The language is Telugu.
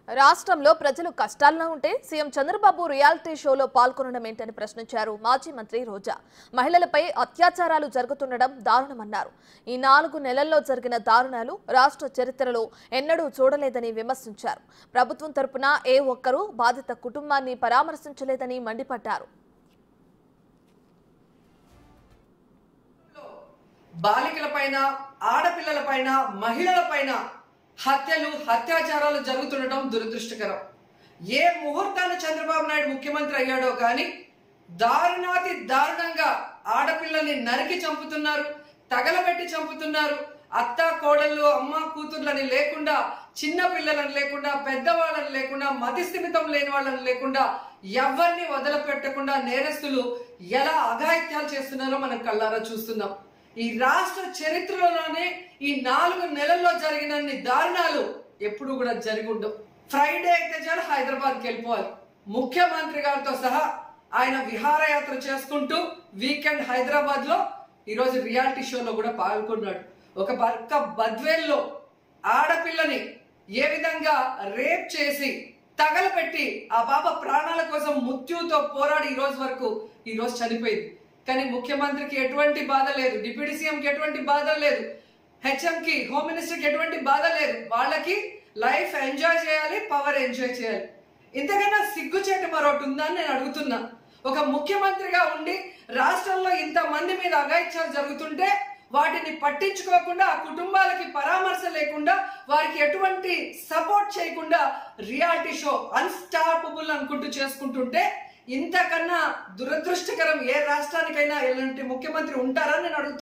రాష్ట్రంలో ప్రజలు కష్టాల్లో ఉంటే సీఎం చంద్రబాబు రియాలిటీ షోలో పాల్గొనడం ఏంటని ప్రశ్నించారు మాజీ మంత్రి రోజా మహిళలపై అత్యాచారాలు జరుగుతుండడం దారుణమన్నారు ఈ నాలుగు నెలల్లో జరిగిన దారుణాలు రాష్ట్ర చరిత్రలో ఎన్నడూ చూడలేదని విమర్శించారు ప్రభుత్వం తరపున ఏ ఒక్కరూ బాధిత కుటుంబాన్ని పరామర్శించలేదని మండిపడ్డారు బాలికల పైన ఆడపిల్లల పైన మహిళల పైన హత్యలు అత్యాచారాలు జరుగుతుండటం దురదృష్టకరం ఏ ముహూర్తాన చంద్రబాబు నాయుడు ముఖ్యమంత్రి అయ్యాడో కానీ దారుణాతి దారుణంగా ఆడపిల్లల్ని నరికి చంపుతున్నారు తగలబెట్టి చంపుతున్నారు అత్త కోడళ్ళు అమ్మ కూతుర్లని లేకుండా చిన్న పిల్లలను లేకుండా పెద్దవాళ్ళని లేకుండా మతిస్థిమితం లేని వాళ్ళని లేకుండా ఎవరిని వదిలిపెట్టకుండా నేరస్తులు ఎలా అఘాయిత్యాలు చేస్తున్నారో మనం కళ్ళారా చూస్తున్నాం ఈ రాష్ట్ర చరిత్రలోనే ఈ నాలుగు నెలల్లో జరిగినన్ని దారుణాలు ఎప్పుడు కూడా జరిగి ఉండవు ఫ్రైడే అయితే చాలు హైదరాబాద్కి వెళ్ళిపోవాలి ముఖ్యమంత్రి గారితో సహా ఆయన విహారయాత్ర చేసుకుంటూ వీకెండ్ హైదరాబాద్ లో ఈరోజు రియాలిటీ షోలో కూడా పాల్గొన్నాడు ఒక భర్త బద్వేల్లో ఆడపిల్లని ఏ విధంగా రేప్ చేసి తగలపెట్టి ఆ పాప ప్రాణాల కోసం మృత్యుతో పోరాడి ఈ రోజు వరకు ఈ రోజు చనిపోయింది కానీ ముఖ్యమంత్రికి ఎటువంటి బాధ లేదు డిప్యూటీ సీఎంకి ఎటువంటి బాధ లేదు హెచ్ఎం కి హోమ్ మినిస్టర్ కి ఎటువంటి బాధ లేదు వాళ్ళకి లైఫ్ ఎంజాయ్ చేయాలి పవర్ ఎంజాయ్ చేయాలి ఇంతకన్నా సిగ్గుచేటు మరొకటి ఉందని నేను అడుగుతున్నా ఒక ముఖ్యమంత్రిగా ఉండి రాష్ట్రంలో ఇంత మంది మీద అఘాయిత్యాలు జరుగుతుంటే వాటిని పట్టించుకోకుండా ఆ కుటుంబాలకి పరామర్శ లేకుండా వారికి ఎటువంటి సపోర్ట్ చేయకుండా రియాలిటీ షో అన్స్టాపబుల్ అనుకుంటూ చేసుకుంటుంటే ఇంతకన్నా దురదృష్టకరం ఏ రాష్ట్రానికైనా ఎలాంటి ముఖ్యమంత్రి ఉంటారని నేను అడుగుతున్నా